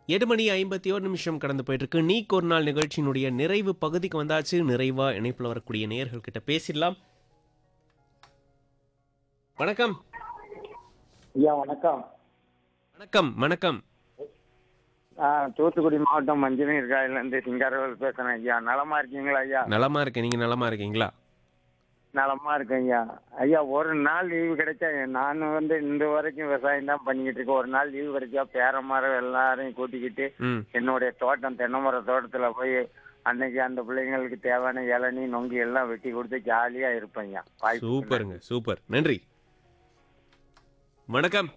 எட்டு மணி ஐம்பத்தி ஒரு நிமிஷம் கடந்து போயிட்டு இருக்கு நீக்கு ஒரு நாள் நிகழ்ச்சியினுடைய நிறைவு பகுதிக்கு வந்தாச்சு நிறைவா இணைப்புல வரக்கூடிய நேயர்கள் கிட்ட பேசிடலாம் வணக்கம் ஐயா வணக்கம் வணக்கம் வணக்கம் ஆ, தூத்துக்குடி மாவட்டம் மஞ்சநீர் காயிலேருந்து சிங்காரவேல் பேசுறேன் ஐயா நலமா இருக்கீங்களா ஐயா நலமா இருக்கேன் நீங்க நலமா இருக்கீங்களா நலமா இருக்கேன் ஐயா ஐயா ஒரு நாள் லீவு கிடைச்சா நான் வந்து இந்த வரைக்கும் விவசாயம் தான் பண்ணிக்கிட்டு இருக்கேன் ஒரு நாள் லீவு கிடைச்சா பேர மரம் எல்லாரையும் கூட்டிக்கிட்டு ம் என்னுடைய தோட்டம் தென்னை மர தோட்டத்துல போய் அன்னைக்கு அந்த பிள்ளைங்களுக்கு தேவையான இளநீ நொங்கு எல்லாம் வெட்டி கொடுத்து ஜாலியா இருப்பேன் ஐயா வாய்ப்பு சூப்பருங்க சூப்பர் நன்றி வணக்கம்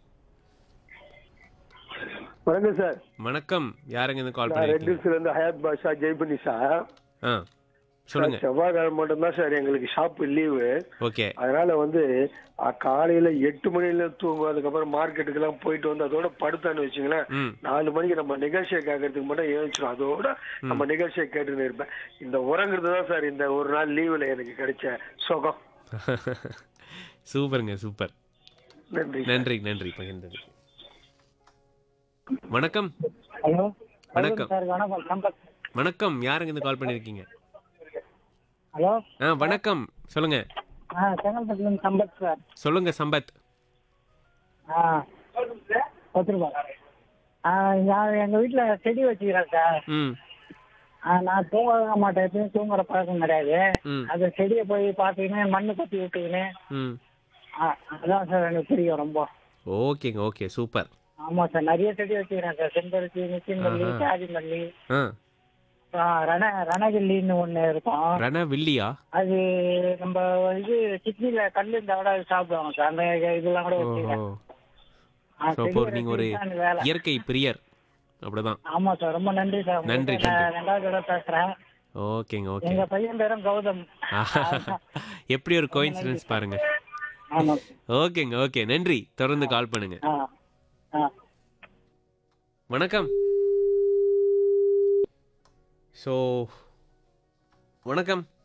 வணக்கம் சார் வணக்கம் யாருங்க இருந்து கால் நான் ரெட் பண்ணிருக்கீங்க ஹில்ஸ்ல இருந்து ஹயாத் பாஷா ஜெய்பனி சார் ஆ சொல்லுங்க செவ்வாய்க்கிழமை மட்டும்தான் சார் எங்களுக்கு ஷாப் லீவு ஓகே அதனால வந்து அ, காலையில எட்டு மணில தூங்கும் அதுக்கப்புறம் மார்க்கெட்டுக்கு எல்லாம் போயிட்டு வந்து அதோட படுத்தான்னு வச்சுங்களேன் ம் நாலு மணிக்கு நம்ம நிகழ்ச்சியை கேட்கறதுக்கு மட்டும் ஏழிச்சிடும் அதோட நம்ம நிகழ்ச்சியை கேட்டுன்னு இருப்பேன் இந்த உறங்குறது தான் சார் இந்த ஒரு நாள் லீவுல எனக்கு கிடைச்ச சுகம் சூப்பருங்க சூப்பர் நன்றி நன்றி நன்றி பகிர்ந்தது வணக்கம் ஹலோ வணக்கம். சார் வணக்கம் சம்பத் வணக்கம் யாருங்க இருந்து கால் பண்ணிருக்கீங்க ஹலோ ஆ வணக்கம் சொல்லுங்க ஆ செங்கல்பட்டுலேருந்து சம்பத் சார் சொல்லுங்க சம்பத் ஆ பத்து ரூபா ஆ நான் எங்கள் வீட்டில் செடி வச்சுக்கிறேன் சார் ம் ஆ, நான் தூங்க மாட்டேன் எப்பயும் தூங்குற பழக்கம் கிடையாது ம் அந்த செடியை போய் பார்த்துக்கின்னு மண்ணு கொத்தி விட்டுக்கின்னு ம் ஆ, அதான் சார் எனக்கு பிடிக்கும் ரொம்ப ஓகேங்க ஓகே சூப்பர் ஆமாம் சார் நிறைய செடி வச்சுக்கிறேன் சார் செம்பருத்தி நிச்சயமல்லி ஆஹா. ஜாதி மல்லி ஆ ஆ, ரண ரணகில்லின்னு ஒன்று இருக்கும் ரண வில்லியா அது நம்ம இது கிட்னியில் கல் இருந்தால் கூட அது சாப்பிடுவாங்க சார் அந்த இதெல்லாம் கூட ஓஹோ வச்சுக்கிறேன் ஆ, So, செடி அப்போ நீங்க ஒரு வச்சுக்கிட்டு தான் வேலை இயற்கை பிரியர் அப்படிதான் ஆமா சார் ரொம்ப நன்றி சார் நன்றி, உங்கள்கிட்ட நான் நன்றி. ரெண்டாவது தடவை பேசுறேன் ஓகேங்க ஓகே எங்க பையன் பேரும் கௌதம் எப்படி ஒரு கோயின்சிடன்ஸ் பாருங்க ஆமா ஓகேங்க ஓகே நன்றி தொடர்ந்து கால் பண்ணுங்க ஆ ஆ வணக்கம் ஸோ வணக்கம்